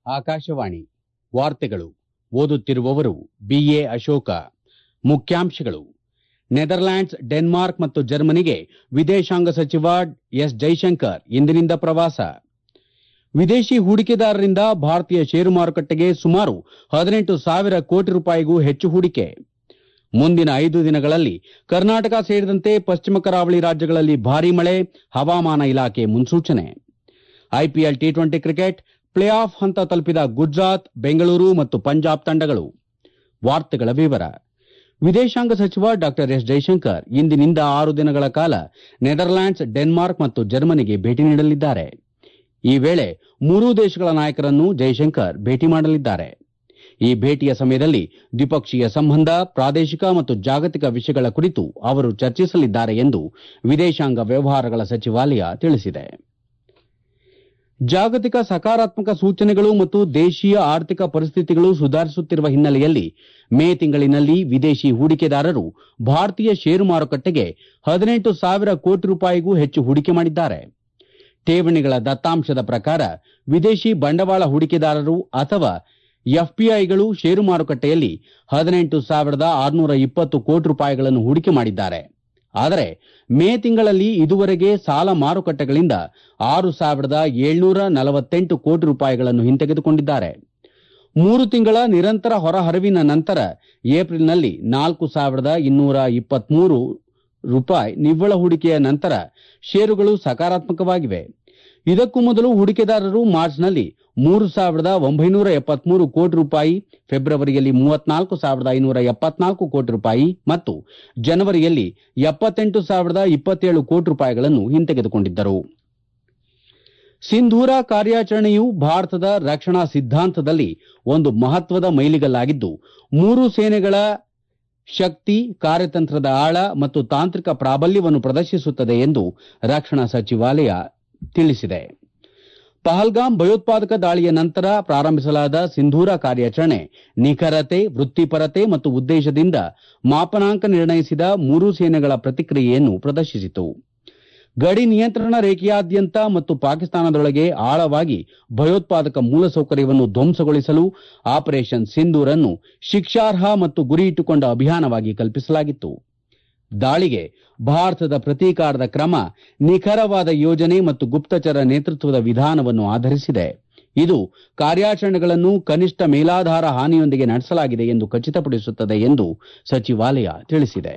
ಆಕಾಶವಾಣಿ ವಾರ್ತೆಗಳು ಓದುತ್ತಿರುವವರು ಬಿಎ ಅಶೋಕ ಮುಖ್ಯಾಂಶಗಳು ನೆದರ್ಲ್ಯಾಂಡ್ಸ್ ಡೆನ್ಮಾರ್ಕ್ ಮತ್ತು ಜರ್ಮನಿಗೆ ವಿದೇಶಾಂಗ ಸಚಿವ ಎಸ್ ಜೈಶಂಕರ್ ಇಂದಿನಿಂದ ಪ್ರವಾಸ ವಿದೇಶಿ ಹೂಡಿಕೆದಾರರಿಂದ ಭಾರತೀಯ ಷೇರು ಮಾರುಕಟ್ಟೆಗೆ ಸುಮಾರು ಹದಿನೆಂಟು ಸಾವಿರ ಕೋಟಿ ರೂಪಾಯಿಗೂ ಹೆಚ್ಚು ಹೂಡಿಕೆ ಮುಂದಿನ ಐದು ದಿನಗಳಲ್ಲಿ ಕರ್ನಾಟಕ ಸೇರಿದಂತೆ ಪಶ್ಚಿಮ ಕರಾವಳಿ ರಾಜ್ಯಗಳಲ್ಲಿ ಭಾರೀ ಮಳೆ ಹವಾಮಾನ ಇಲಾಖೆ ಮುನ್ಸೂಚನೆ IPL T twenty cricket play off ಹಂತ ತಲುಪಿದ ಗುಜರಾತ್ ಬೆಂಗಳೂರು ಮತ್ತು ಪಂಜಾಬ್ ತಂಡಗಳು ವಾರ್ತೆಗಳ ವಿವರ ವಿದೇಶಾಂಗ ಸಚಿವ ಡಾ ಎಸ್ ಜೈಶಂಕರ್ ಇಂದಿನಿಂದ ಆರು ದಿನಗಳ ಕಾಲ ನೆದರ್ಲ್ಯಾಂಡ್ಸ್ ಡೆನ್ಮಾರ್ಕ್ ಮತ್ತು ಜರ್ಮನಿಗೆ ಭೇಟಿ ನೀಡಲಿದ್ದಾರೆ ಈ ವೇಳೆ ಮೂರೂ ದೇಶಗಳ ನಾಯಕರನ್ನು ಜೈಶಂಕರ್ ಭೇಟಿ ಮಾಡಲಿದ್ದಾರೆ ಈ ಭೇಟಿಯ ಸಮಯದಲ್ಲಿ ದ್ವಿಪಕ್ಷೀಯ ಸಂಬಂಧ ಪ್ರಾದೇಶಿಕ ಮತ್ತು ಜಾಗತಿಕ ವಿಷಯಗಳ ಕುರಿತು ಅವರು ಚರ್ಚಿಸಲಿದ್ದಾರೆ ಎಂದು ವಿದೇಶಾಂಗ ವ್ಯವಹಾರಗಳ ಸಚಿವಾಲಯ ತಿಳಿಸಿದೆ ಜಾಗತಿಕ ಸಕಾರಾತ್ಮಕ ಸೂಚನೆಗಳು ಮತ್ತು ದೇಶೀಯ ಆರ್ಥಿಕ ಪರಿಸ್ಥಿತಿಗಳು ಸುಧಾರಿಸುತ್ತಿರುವ ಹಿನ್ನೆಲೆಯಲ್ಲಿ ಮೇ ತಿಂಗಳಿನಲ್ಲಿ ವಿದೇಶಿ ಹೂಡಿಕೆದಾರರು ಭಾರತೀಯ ಷೇರು ಮಾರುಕಟ್ಟೆಗೆ ಹದಿನೆಂಟು ಸಾವಿರ ಕೋಟಿ ರೂಪಾಯಿಗೂ ಹೆಚ್ಚು ಹೂಡಿಕೆ ಮಾಡಿದ್ದಾರೆ ಠೇವಣಿಗಳ ದತ್ತಾಂಶದ ಪ್ರಕಾರ ವಿದೇಶಿ ಬಂಡವಾಳ ಹೂಡಿಕೆದಾರರು ಅಥವಾ ಎಫ್ಪಿಐಗಳು ಷೇರು ಮಾರುಕಟ್ಟೆಯಲ್ಲಿ ಹದಿನೆಂಟು ಸಾವಿರದ ಆರುನೂರ ಇಪ್ಪತ್ತು ಕೋಟಿ ರೂಪಾಯಿಗಳನ್ನು ಹೂಡಿಕೆ ಮಾಡಿದ್ದಾರೆ ಆದರೆ ಮೇ ತಿಂಗಳಲ್ಲಿ ಇದುವರೆಗೆ ಸಾಲ ಮಾರುಕಟ್ಟೆಗಳಿಂದ ಆರು ಸಾವಿರದ ಏಳ್ನೂರ ನಲವತ್ತೆಂಟು ಕೋಟಿ ರೂಪಾಯಿಗಳನ್ನು ಹಿಂತೆಗೆದುಕೊಂಡಿದ್ದಾರೆ ಮೂರು ತಿಂಗಳ ನಿರಂತರ ಹೊರಹರಿವಿನ ನಂತರ ಏಪ್ರಿಲ್ನಲ್ಲಿ ನಾಲ್ಕು ಸಾವಿರದ ಇನ್ನೂರ ಇಪ್ಪತ್ಮೂರು ರೂಪಾಯಿ ನಿವ್ವಳ ಹೂಡಿಕೆಯ ನಂತರ ಷೇರುಗಳು ಸಕಾರಾತ್ಮಕವಾಗಿವೆ ಇದಕ್ಕೂ ಮೊದಲು ಹೂಡಿಕೆದಾರರು ಮಾರ್ಚ್ನಲ್ಲಿ ಮೂರು ಸಾವಿರದ ಒಂಬೈನೂರ ಎಪ್ಪತ್ಮೂರು ಕೋಟಿ ರೂಪಾಯಿ ಫೆಬ್ರವರಿಯಲ್ಲಿ ಮೂವತ್ನಾಲ್ಕು ಸಾವಿರದ ಐನೂರ ಎಪ್ಪತ್ನಾಲ್ಕು ಕೋಟಿ ರೂಪಾಯಿ ಮತ್ತು ಜನವರಿಯಲ್ಲಿ ಎಪ್ಪತ್ತೆಂಟು ಸಾವಿರದ ಇಪ್ಪತ್ತೇಳು ಕೋಟಿ ರೂಪಾಯಿಗಳನ್ನು ಹಿಂತೆಗೆದುಕೊಂಡಿದ್ದರು ಸಿಂಧೂರ ಕಾರ್ಯಾಚರಣೆಯು ಭಾರತದ ರಕ್ಷಣಾ ಸಿದ್ಧಾಂತದಲ್ಲಿ ಒಂದು ಮಹತ್ವದ ಮೈಲಿಗಲ್ಲಾಗಿದ್ದು ಮೂರು ಸೇನೆಗಳ ಶಕ್ತಿ ಕಾರ್ಯತಂತ್ರದ ಆಳ ಮತ್ತು ತಾಂತ್ರಿಕ ಪ್ರಾಬಲ್ಯವನ್ನು ಪ್ರದರ್ಶಿಸುತ್ತದೆ ಎಂದು ರಕ್ಷಣಾ ಸಚಿವಾಲಯ ತಿಳಿಸಿದೆ ಪಹಲ್ಗಾಮ್ ಭಯೋತ್ಪಾದಕ ದಾಳಿಯ ನಂತರ ಪ್ರಾರಂಭಿಸಲಾದ ಸಿಂಧೂರ ಕಾರ್ಯಾಚರಣೆ ನಿಖರತೆ ವೃತ್ತಿಪರತೆ ಮತ್ತು ಉದ್ದೇಶದಿಂದ ಮಾಪನಾಂಕ ನಿರ್ಣಯಿಸಿದ ಮೂರೂ ಸೇನೆಗಳ ಪ್ರತಿಕ್ರಿಯೆಯನ್ನು ಪ್ರದರ್ಶಿಸಿತು ಗಡಿ ನಿಯಂತ್ರಣ ರೇಖೆಯಾದ್ಯಂತ ಮತ್ತು ಪಾಕಿಸ್ತಾನದೊಳಗೆ ಆಳವಾಗಿ ಭಯೋತ್ಪಾದಕ ಮೂಲಸೌಕರ್ಯವನ್ನು ಧ್ವಂಸಗೊಳಿಸಲು ಆಪರೇಷನ್ ಸಿಂಧೂರ್ ಅನ್ನು ಶಿಕ್ಷಾರ್ಹ ಮತ್ತು ಗುರಿಯಿಟ್ಟುಕೊಂಡ ಅಭಿಯಾನವಾಗಿ ಕಲ್ಪಿಸಲಾಗಿತ್ತು ದಾಳಿಗೆ ಭಾರತದ ಪ್ರತೀಕಾರದ ಕ್ರಮ ನಿಖರವಾದ ಯೋಜನೆ ಮತ್ತು ಗುಪ್ತಚರ ನೇತೃತ್ವದ ವಿಧಾನವನ್ನು ಆಧರಿಸಿದೆ ಇದು ಕಾರ್ಯಾಚರಣೆಗಳನ್ನು ಕನಿಷ್ಠ ಮೇಲಾಧಾರ ಹಾನಿಯೊಂದಿಗೆ ನಡೆಸಲಾಗಿದೆ ಎಂದು ಖಚಿತಪಡಿಸುತ್ತದೆ ಎಂದು ಸಚಿವಾಲಯ ತಿಳಿಸಿದೆ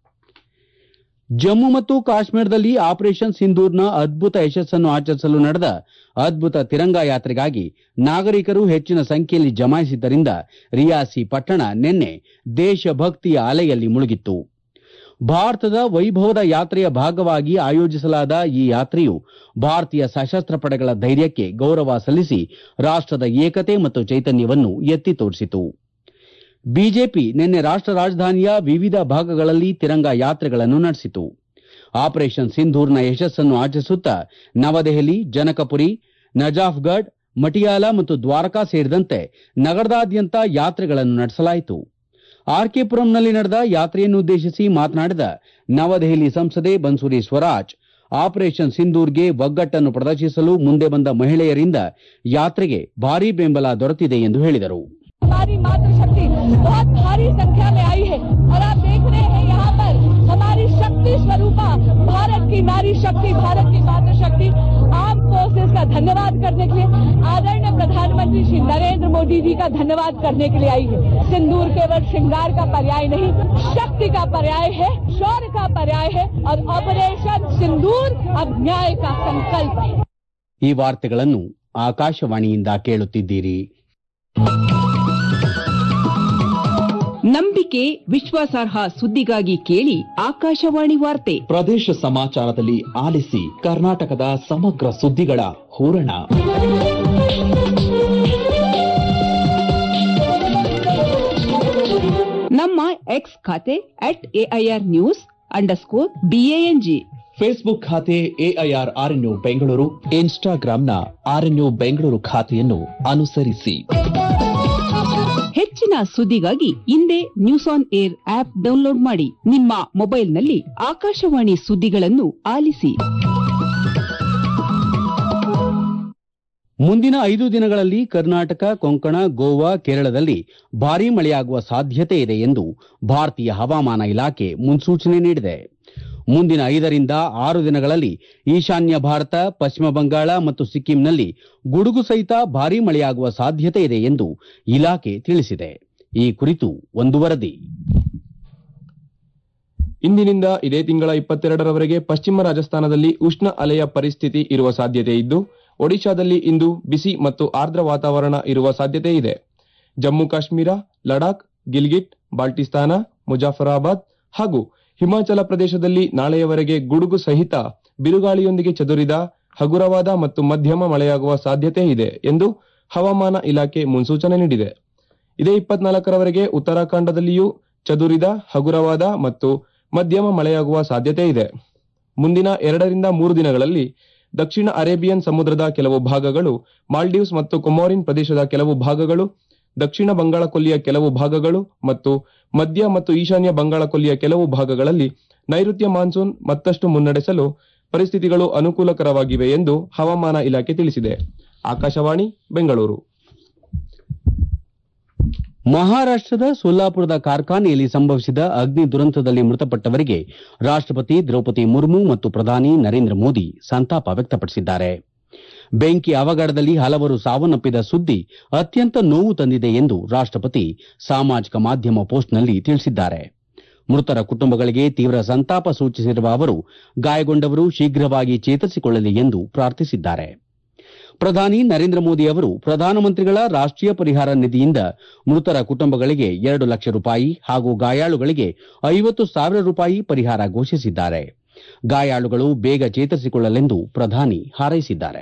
ಜಮ್ಮು ಮತ್ತು ಕಾಶ್ಮೀರದಲ್ಲಿ ಆಪರೇಷನ್ ಸಿಂಧೂರ್ನ ಅದ್ಭುತ ಯಶಸ್ಸನ್ನು ಆಚರಿಸಲು ನಡೆದ ಅದ್ಭುತ ತಿರಂಗ ಯಾತ್ರೆಗಾಗಿ ನಾಗರಿಕರು ಹೆಚ್ಚಿನ ಸಂಖ್ಯೆಯಲ್ಲಿ ಜಮಾಯಿಸಿದ್ದರಿಂದ ರಿಯಾಸಿ ಪಟ್ಟಣ ನಿನ್ನೆ ದೇಶಭಕ್ತಿಯ ಅಲೆಯಲ್ಲಿ ಮುಳುಗಿತ್ತು ಭಾರತದ ವೈಭವದ ಯಾತ್ರೆಯ ಭಾಗವಾಗಿ ಆಯೋಜಿಸಲಾದ ಈ ಯಾತ್ರೆಯು ಭಾರತೀಯ ಸಶಸ್ತ್ರ ಪಡೆಗಳ ಧೈರ್ಯಕ್ಕೆ ಗೌರವ ಸಲ್ಲಿಸಿ ರಾಷ್ಟದ ಏಕತೆ ಮತ್ತು ಚೈತನ್ಯವನ್ನು ಎತ್ತಿ ತೋರಿಸಿತು ಬಿಜೆಪಿ ನಿನ್ನೆ ರಾಷ್ಟ ರಾಜಧಾನಿಯ ವಿವಿಧ ಭಾಗಗಳಲ್ಲಿ ತಿರಂಗ ಯಾತ್ರೆಗಳನ್ನು ನಡೆಸಿತು ಆಪರೇಷನ್ ಸಿಂಧೂರ್ನ ಯಶಸ್ಸನ್ನು ಆಚರಿಸುತ್ತಾ ನವದೆಹಲಿ ಜನಕಪುರಿ ನಜಾಫ್ಗಢ್ ಮಟಿಯಾಲ ಮತ್ತು ದ್ವಾರಕಾ ಸೇರಿದಂತೆ ನಗರದಾದ್ಯಂತ ಯಾತ್ರೆಗಳನ್ನು ನಡೆಸಲಾಯಿತು ಆರ್ಕೆ ಪುರಂನಲ್ಲಿ ನಡೆದ ಯಾತ್ರೆಯನ್ನುದ್ದೇಶಿಸಿ ಮಾತನಾಡಿದ ನವದೆಹಲಿ ಸಂಸದೆ ಬನ್ಸುರಿ ಸ್ವರಾಜ್ ಆಪರೇಷನ್ ಸಿಂಧೂರ್ಗೆ ಒಗ್ಗಟ್ಟನ್ನು ಪ್ರದರ್ಶಿಸಲು ಮುಂದೆ ಬಂದ ಮಹಿಳೆಯರಿಂದ ಯಾತ್ರೆಗೆ ಭಾರೀ ಬೆಂಬಲ ದೊರೆತಿದೆ ಎಂದು ಹೇಳಿದರು हमारी मातृशक्ति बहुत भारी संख्या में आई है और आप देख रहे हैं यहाँ पर हमारी शक्ति स्वरूपा भारत की नारी शक्ति भारत की मातृशक्ति आर्म फोर्सेस का धन्यवाद करने के लिए आदरणीय प्रधानमंत्री श्री नरेंद्र मोदी जी का धन्यवाद करने के लिए आई है सिंदूर केवल श्रृंगार का पर्याय नहीं शक्ति का पर्याय है शौर्य का पर्याय है और ऑपरेशन सिंदूर अब न्याय का संकल्प है ಈ ವಾರ್ತೆಗಳನ್ನು ಆಕಾಶವಾಣಿಯಿಂದ ಕೇಳುತ್ತಿದ್ದೀರಿ ನಂಬಿಕೆ ವಿಶ್ವಾಸಾರ್ಹ ಸುದ್ದಿಗಾಗಿ ಕೇಳಿ ಆಕಾಶವಾಣಿ ವಾರ್ತೆ ಪ್ರದೇಶ ಸಮಾಚಾರದಲ್ಲಿ ಆಲಿಸಿ ಕರ್ನಾಟಕದ ಸಮಗ್ರ ಸುದ್ದಿಗಳ ಹೂರಣ ನಮ್ಮ ಎಕ್ಸ್ ಖಾತೆ at AIR news underscore BANG Facebook ಖಾತೆ ಎಐಆರ್ ಆರ್ಎನ್ಯು ಬೆಂಗಳೂರು ಇನ್ಸ್ಟಾಗ್ರಾಂನ ಆರ್ಎನ್ಯು ಬೆಂಗಳೂರು ಖಾತೆಯನ್ನು ಅನುಸರಿಸಿ ಹೆಚ್ಚಿನ ಸುದ್ದಿಗಾಗಿ ಹಿಂದೆ news on air app download ಮಾಡಿ ನಿಮ್ಮ ಮೊಬೈಲ್ನಲ್ಲಿ ಆಕಾಶವಾಣಿ ಸುದ್ದಿಗಳನ್ನು ಆಲಿಸಿ ಮುಂದಿನ ಐದು ದಿನಗಳಲ್ಲಿ ಕರ್ನಾಟಕ ಕೊಂಕಣ ಗೋವಾ ಕೇರಳದಲ್ಲಿ ಭಾರೀ ಮಳೆಯಾಗುವ ಸಾಧ್ಯತೆ ಇದೆ ಎಂದು ಭಾರತೀಯ ಹವಾಮಾನ ಇಲಾಖೆ ಮುನ್ಸೂಚನೆ ನೀಡಿದೆ ಮುಂದಿನ ಐದರಿಂದ ಆರು ದಿನಗಳಲ್ಲಿ ಈಶಾನ್ಯ ಭಾರತ ಪಶ್ಚಿಮ ಬಂಗಾಳ ಮತ್ತು ಸಿಕ್ಕಿಂನಲ್ಲಿ ಗುಡುಗು ಸಹಿತ ಭಾರೀ ಮಳೆಯಾಗುವ ಸಾಧ್ಯತೆ ಇದೆ ಎಂದು ಇಲಾಖೆ ತಿಳಿಸಿದೆ ಈ ಕುರಿತು ಒಂದು ವರದಿ ಇಂದಿನಿಂದ ಇದೇ ತಿಂಗಳ ಇಪ್ಪತ್ತೆರಡರವರೆಗೆ ಪಶ್ಚಿಮ ರಾಜಸ್ಥಾನದಲ್ಲಿ ಉಷ್ಣ ಅಲೆಯ ಪರಿಸ್ಥಿತಿ ಇರುವ ಸಾಧ್ಯತೆ ಇದ್ದು ಒಡಿಶಾದಲ್ಲಿ ಇಂದು ಬಿಸಿ ಮತ್ತು ಆರ್ದ್ರ ವಾತಾವರಣ ಇರುವ ಸಾಧ್ಯತೆ ಇದೆ ಜಮ್ಮು ಕಾಶ್ಮೀರ ಲಡಾಖ್ ಗಿಲ್ಗಿಟ್ ಬಾಲ್ಟಿಸ್ತಾನ ಮುಜಾಫರಾಬಾದ್ ಹಾಗೂ ಹಿಮಾಚಲ ಪ್ರದೇಶದಲ್ಲಿ ನಾಳೆಯವರೆಗೆ ಗುಡುಗು ಸಹಿತ ಬಿರುಗಾಳಿಯೊಂದಿಗೆ ಚದುರಿದ ಹಗುರವಾದ ಮತ್ತು ಮಧ್ಯಮ ಮಳೆಯಾಗುವ ಸಾಧ್ಯತೆ ಇದೆ ಎಂದು ಹವಾಮಾನ ಇಲಾಖೆ ಮುನ್ಸೂಚನೆ ನೀಡಿದೆ ಇದೇ ಇಪ್ಪತ್ನಾಲ್ಕರವರೆಗೆ ಉತ್ತರಾಖಂಡದಲ್ಲಿಯೂ ಚದುರಿದ ಹಗುರವಾದ ಮತ್ತು ಮಧ್ಯಮ ಮಳೆಯಾಗುವ ಸಾಧ್ಯತೆ ಇದೆ ಮುಂದಿನ ಎರಡರಿಂದ ಮೂರು ದಿನಗಳಲ್ಲಿ ದಕ್ಷಿಣ ಅರೇಬಿಯನ್ ಸಮುದ್ರದ ಕೆಲವು ಭಾಗಗಳು ಮಾಲ್ಡೀವ್ಸ್ ಮತ್ತು ಕೊಮೋರಿನ್ ಪ್ರದೇಶದ ಕೆಲವು ಭಾಗಗಳು ದಕ್ಷಿಣ ಬಂಗಾಳ ಕೊಲ್ಲಿಯ ಕೆಲವು ಭಾಗಗಳು ಮತ್ತು ಮಧ್ಯ ಮತ್ತು ಈಶಾನ್ಯ ಬಂಗಾಳ ಕೊಲ್ಲಿಯ ಕೆಲವು ಭಾಗಗಳಲ್ಲಿ ನೈಋತ್ಯ ಮಾನ್ಸೂನ್ ಮತ್ತಷ್ಟು ಮುನ್ನಡೆಸಲು ಪರಿಸ್ಥಿತಿಗಳು ಅನುಕೂಲಕರವಾಗಿವೆ ಎಂದು ಹವಾಮಾನ ಇಲಾಖೆ ತಿಳಿಸಿದೆ ಆಕಾಶವಾಣಿ ಬೆಂಗಳೂರು ಮಹಾರಾಷ್ಟದ ಸೊಲ್ಲಾಪುರದ ಕಾರ್ಖಾನೆಯಲ್ಲಿ ಸಂಭವಿಸಿದ ಅಗ್ನಿ ದುರಂತದಲ್ಲಿ ಮೃತಪಟ್ಟವರಿಗೆ ರಾಷ್ಟಪತಿ ದ್ರೌಪದಿ ಮುರ್ಮು ಮತ್ತು ಪ್ರಧಾನಿ ನರೇಂದ್ರ ಮೋದಿ ಸಂತಾಪ ವ್ಯಕ್ತಪಡಿಸಿದ್ದಾರೆ ಬೆಂಕಿ ಅವಘಡದಲ್ಲಿ ಹಲವರು ಸಾವನ್ನಪ್ಪಿದ ಸುದ್ದಿ ಅತ್ಯಂತ ನೋವು ತಂದಿದೆ ಎಂದು ರಾಷ್ಟಪತಿ ಸಾಮಾಜಿಕ ಮಾಧ್ಯಮ ಪೋಸ್ಟ್ನಲ್ಲಿ ತಿಳಿಸಿದ್ದಾರೆ ಮೃತರ ಕುಟುಂಬಗಳಿಗೆ ತೀವ್ರ ಸಂತಾಪ ಸೂಚಿಸಿರುವ ಅವರು ಗಾಯಗೊಂಡವರು ಶೀಘ್ರವಾಗಿ ಚೇತರಿಸಿಕೊಳ್ಳಲಿ ಎಂದು ಪ್ರಾರ್ಥಿಸಿದ್ದಾರೆ ಪ್ರಧಾನಿ ನರೇಂದ್ರ ಮೋದಿ ಅವರು ಪ್ರಧಾನಮಂತ್ರಿಗಳ ರಾಷ್ಟೀಯ ಪರಿಹಾರ ನಿಧಿಯಿಂದ ಮೃತರ ಕುಟುಂಬಗಳಿಗೆ ಎರಡು ಲಕ್ಷ ರೂಪಾಯಿ ಹಾಗೂ ಗಾಯಾಳುಗಳಿಗೆ ಐವತ್ತು ಸಾವಿರ ರೂಪಾಯಿ ಪರಿಹಾರ ಘೋಷಿಸಿದ್ದಾರೆ ಗಾಯಾಳುಗಳು ಬೇಗ ಚೇತರಿಸಿಕೊಳ್ಳಲೆಂದು ಪ್ರಧಾನಿ ಹಾರೈಸಿದ್ದಾರೆ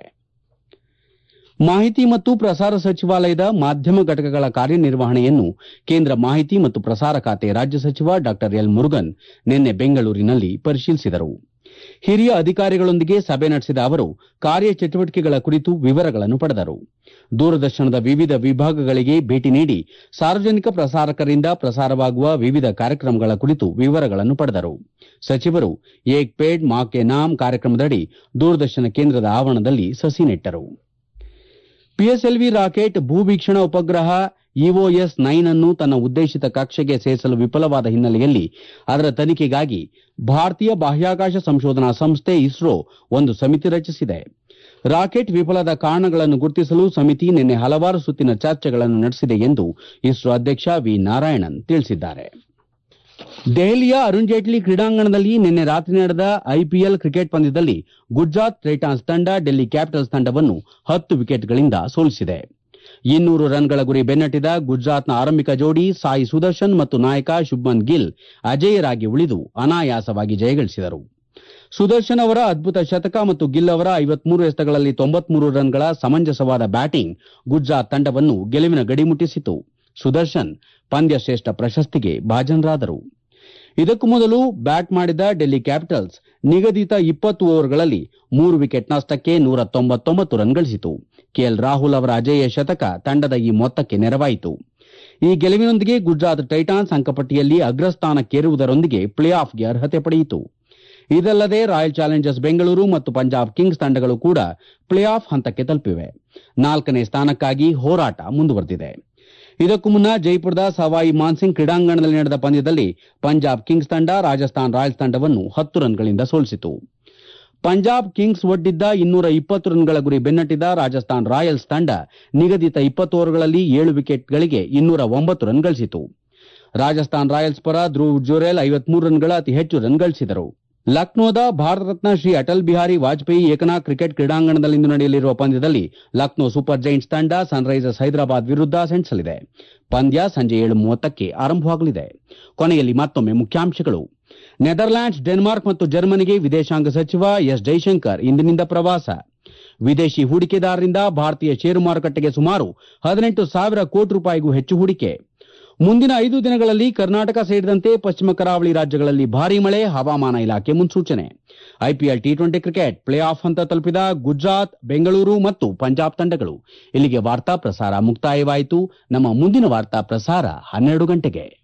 ಮಾಹಿತಿ ಮತ್ತು ಪ್ರಸಾರ ಸಚಿವಾಲಯದ ಮಾಧ್ಯಮ ಘಟಕಗಳ ಕಾರ್ಯನಿರ್ವಹಣೆಯನ್ನು ಕೇಂದ್ರ ಮಾಹಿತಿ ಮತ್ತು ಪ್ರಸಾರ ಖಾತೆ ರಾಜ್ಯ ಸಚಿವ ಡಾ ಎಲ್ ಮುರುಗನ್ ನಿನ್ನೆ ಬೆಂಗಳೂರಿನಲ್ಲಿ ಪರಿಶೀಲಿಸಿದರು ಹಿರಿಯ ಅಧಿಕಾರಿಗಳೊಂದಿಗೆ ಸಭೆ ನಡೆಸಿದ ಅವರು ಕಾರ್ಯಚಟುವಟಿಕೆಗಳ ಕುರಿತು ವಿವರಗಳನ್ನು ಪಡೆದರು ದೂರದರ್ಶನದ ವಿವಿಧ ವಿಭಾಗಗಳಿಗೆ ಭೇಟಿ ನೀಡಿ ಸಾರ್ವಜನಿಕ ಪ್ರಸಾರಕರಿಂದ ಪ್ರಸಾರವಾಗುವ ವಿವಿಧ ಕಾರ್ಯಕ್ರಮಗಳ ಕುರಿತು ವಿವರಗಳನ್ನು ಪಡೆದರು ಸಚಿವರು ಏಕ್ ಪೇಡ್ ಮಾ ಕೆ ನಾಮ್ ಕಾರ್ಯಕ್ರಮದಡಿ ದೂರದರ್ಶನ ಕೇಂದ್ರದ ಆವರಣದಲ್ಲಿ ಸಸಿ ನೆಟ್ಟರು ಪಿಎಸ್ಎಲ್ವಿ ರಾಕೆಟ್ ಭೂವೀಕ್ಷಣಾ ಉಪಗ್ರಹ ಇಒಎಸ್ ನೈನ್ ಅನ್ನು ತನ್ನ ಉದ್ದೇಶಿತ ಕಕ್ಷೆಗೆ ಸೇರಿಸಲು ವಿಫಲವಾದ ಹಿನ್ನೆಲೆಯಲ್ಲಿ ಅದರ ತನಿಖೆಗಾಗಿ ಭಾರತೀಯ ಬಾಹ್ಯಾಕಾಶ ಸಂಶೋಧನಾ ಸಂಸ್ಥೆ ಇಸ್ರೋ ಒಂದು ಸಮಿತಿ ರಚಿಸಿದೆ ರಾಕೆಟ್ ವಿಫಲದ ಕಾರಣಗಳನ್ನು ಗುರುತಿಸಲು ಸಮಿತಿ ನಿನ್ನೆ ಹಲವಾರು ಸುತ್ತಿನ ಚರ್ಚೆಗಳನ್ನು ನಡೆಸಿದೆ ಎಂದು ಇಸ್ರೋ ಅಧ್ಯಕ್ಷ ವಿ ನಾರಾಯಣನ್ ತಿಳಿಸಿದ್ದಾರೆ ದೆಹಲಿಯ ಅರುಣ್ ಜೇಟ್ಲಿ ಕ್ರೀಡಾಂಗಣದಲ್ಲಿ ನಿನ್ನೆ ರಾತ್ರಿ ನಡೆದ ಐಪಿಎಲ್ ಕ್ರಿಕೆಟ್ ಪಂದ್ಯದಲ್ಲಿ ಗುಜರಾತ್ ಟೈಟಾನ್ಸ್ ತಂಡ ಡೆಲ್ಲಿ ಕ್ಯಾಪಿಟಲ್ಸ್ ತಂಡವನ್ನು ಹತ್ತು ವಿಕೆಟ್ಗಳಿಂದ ಸೋಲಿಸಿದೆ ಇನ್ನೂರು ರನ್ಗಳ ಗುರಿ ಬೆನ್ನಟ್ಟಿದ ಗುಜರಾತ್ನ ಆರಂಭಿಕ ಜೋಡಿ ಸಾಯಿ ಸುದರ್ಶನ್ ಮತ್ತು ನಾಯಕ ಶುಭ್ಮನ್ ಗಿಲ್ ಅಜೇಯರಾಗಿ ಉಳಿದು ಅನಾಯಾಸವಾಗಿ ಜಯಗಳಿಸಿದರು ಸುದರ್ಶನ್ ಅವರ ಅದ್ಭುತ ಶತಕ ಮತ್ತು ಗಿಲ್ ಅವರ ಐವತ್ಮೂರು ಎಸೆತಗಳಲ್ಲಿ ತೊಂಬತ್ಮೂರು ರನ್ಗಳ ಸಮಂಜಸವಾದ ಬ್ಯಾಟಿಂಗ್ ಗುಜರಾತ್ ತಂಡವನ್ನು ಗೆಲುವಿನ ಗಡಿ ಮುಟ್ಟಿಸಿತು ಸುದರ್ಶನ್ ಪಂದ್ಯ ಶ್ರೇಷ್ಠ ಪ್ರಶಸ್ತಿಗೆ ಭಾಜನರಾದರು ಇದಕ್ಕೂ ಮೊದಲು ಬ್ಯಾಟ್ ಮಾಡಿದ ಡೆಲ್ಲಿ ಕ್ಯಾಪಿಟಲ್ಸ್ ನಿಗದಿತ ಇಪ್ಪತ್ತು ಓವರ್ಗಳಲ್ಲಿ ಮೂರು ವಿಕೆಟ್ ನಷ್ಟಕ್ಕೆ ನೂರ ತೊಂಬತ್ತೊಂಬತ್ತು ರನ್ ಗಳಿಸಿತು ಕೆಎಲ್ ರಾಹುಲ್ ಅವರ ಅಜೇಯ ಶತಕ ತಂಡದ ಈ ಮೊತ್ತಕ್ಕೆ ನೆರವಾಯಿತು ಈ ಗೆಲುವಿನೊಂದಿಗೆ ಗುಜರಾತ್ ಟೈಟಾನ್ಸ್ ಅಂಕಪಟ್ಟಿಯಲ್ಲಿ ಅಗ್ರಸ್ಥಾನಕ್ಕೇರುವುದರೊಂದಿಗೆ ಪ್ಲೇ ಆಫ್ಗೆ ಅರ್ಹತೆ ಪಡೆಯಿತು ಇದಲ್ಲದೆ ರಾಯಲ್ ಚಾಲೆಂಜರ್ಸ್ ಬೆಂಗಳೂರು ಮತ್ತು ಪಂಜಾಬ್ ಕಿಂಗ್ಸ್ ತಂಡಗಳು ಕೂಡ ಪ್ಲೇ ಆಫ್ ಹಂತಕ್ಕೆ ತಲುಪಿವೆ ನಾಲ್ಕನೇ ಸ್ಥಾನಕ್ಕಾಗಿ ಹೋರಾಟ ಮುಂದುವರೆದಿದೆ ಇದಕ್ಕೂ ಮುನ್ನ ಜೈಪುರದ ಸವಾಯಿ ಮಾನ್ಸಿಂಗ್ ಕ್ರೀಡಾಂಗಣದಲ್ಲಿ ನಡೆದ ಪಂದ್ಯದಲ್ಲಿ ಪಂಜಾಬ್ ಕಿಂಗ್ಸ್ ತಂಡ ರಾಜಸ್ಥಾನ್ ರಾಯಲ್ಸ್ ತಂಡವನ್ನು ಹತ್ತು ರನ್ಗಳಿಂದ ಸೋಲಿಸಿತು ಪಂಜಾಬ್ ಕಿಂಗ್ಸ್ ಒಡ್ಡಿದ್ದ ಇನ್ನೂರ ಇಪ್ಪತ್ತು ರನ್ಗಳ ಗುರಿ ಬೆನ್ನಟ್ಟಿದ ರಾಜಸ್ಥಾನ್ ರಾಯಲ್ಸ್ ತಂಡ ನಿಗದಿತ ಇಪ್ಪತ್ತು ಓವರ್ಗಳಲ್ಲಿ ಏಳು ವಿಕೆಟ್ಗಳಿಗೆ ಇನ್ನೂರ ಒಂಬತ್ತು ರನ್ ಗಳಿಸಿತು ರಾಜಸ್ಥಾನ್ ರಾಯಲ್ಸ್ ಪರ ಧ್ರುವ್ ಜುರೇಲ್ ಐವತ್ಮೂರು ರನ್ಗಳ ಅತಿ ಹೆಚ್ಚು ರನ್ ಗಳಿಸಿದರು ಲಕ್ನೋದ ಭಾರತ ರತ್ನ ಶ್ರೀ ಅಟಲ್ ಬಿಹಾರಿ ವಾಜಪೇಯಿ ಏಕನಾ ಕ್ರಿಕೆಟ್ ಕ್ರೀಡಾಂಗಣದಲ್ಲಿಂದು ನಡೆಯಲಿರುವ ಪಂದ್ಯದಲ್ಲಿ ಲಕ್ನೋ ಸೂಪರ್ ಜೈಂಟ್ಸ್ ತಂಡ ಸನ್ರೈಸರ್ಸ್ ಹೈದರಾಬಾದ್ ವಿರುದ್ಧ ಸೆಣಸಲಿದೆ ಪಂದ್ಯ ಸಂಜೆ ಏಳು ಮೂವತ್ತಕ್ಕೆ ಆರಂಭವಾಗಲಿದೆ ಕೊನೆಯಲ್ಲಿ ಮತ್ತೊಮ್ಮೆ ಮುಖ್ಯಾಂಶಗಳು ನೆದರ್ಲ್ಯಾಂಡ್ಸ್ ಡೆನ್ಮಾರ್ಕ್ ಮತ್ತು ಜರ್ಮನಿಗೆ ವಿದೇಶಾಂಗ ಸಚಿವ ಎಸ್ ಜೈಶಂಕರ್ ಇಂದಿನಿಂದ ಪ್ರವಾಸ ವಿದೇಶಿ ಹೂಡಿಕೆದಾರರಿಂದ ಭಾರತೀಯ ಷೇರು ಮಾರುಕಟ್ಟೆಗೆ ಸುಮಾರು ಹದಿನೆಂಟು ಸಾವಿರ ಕೋಟಿ ರೂಪಾಯಿಗೂ ಹೆಚ್ಚು ಹೂಡಿಕೆ ಮುಂದಿನ ಐದು ದಿನಗಳಲ್ಲಿ ಕರ್ನಾಟಕ ಸೇರಿದಂತೆ ಪಶ್ಚಿಮ ಕರಾವಳಿ ರಾಜ್ಯಗಳಲ್ಲಿ ಭಾರೀ ಮಳೆ ಹವಾಮಾನ ಇಲಾಖೆ ಮುನ್ಸೂಚನೆ IPL T twenty cricket play off ಹಂತ ತಲುಪಿದ ಗುಜರಾತ್ ಬೆಂಗಳೂರು ಮತ್ತು ಪಂಜಾಬ್ ತಂಡಗಳು ಇಲ್ಲಿಗೆ ವಾರ್ತಾ ಪ್ರಸಾರ ಮುಕ್ತಾಯವಾಯಿತು ನಮ್ಮ ಮುಂದಿನ ವಾರ್ತಾ ಪ್ರಸಾರ ಹನ್ನೆರಡು ಗಂಟೆಗೆ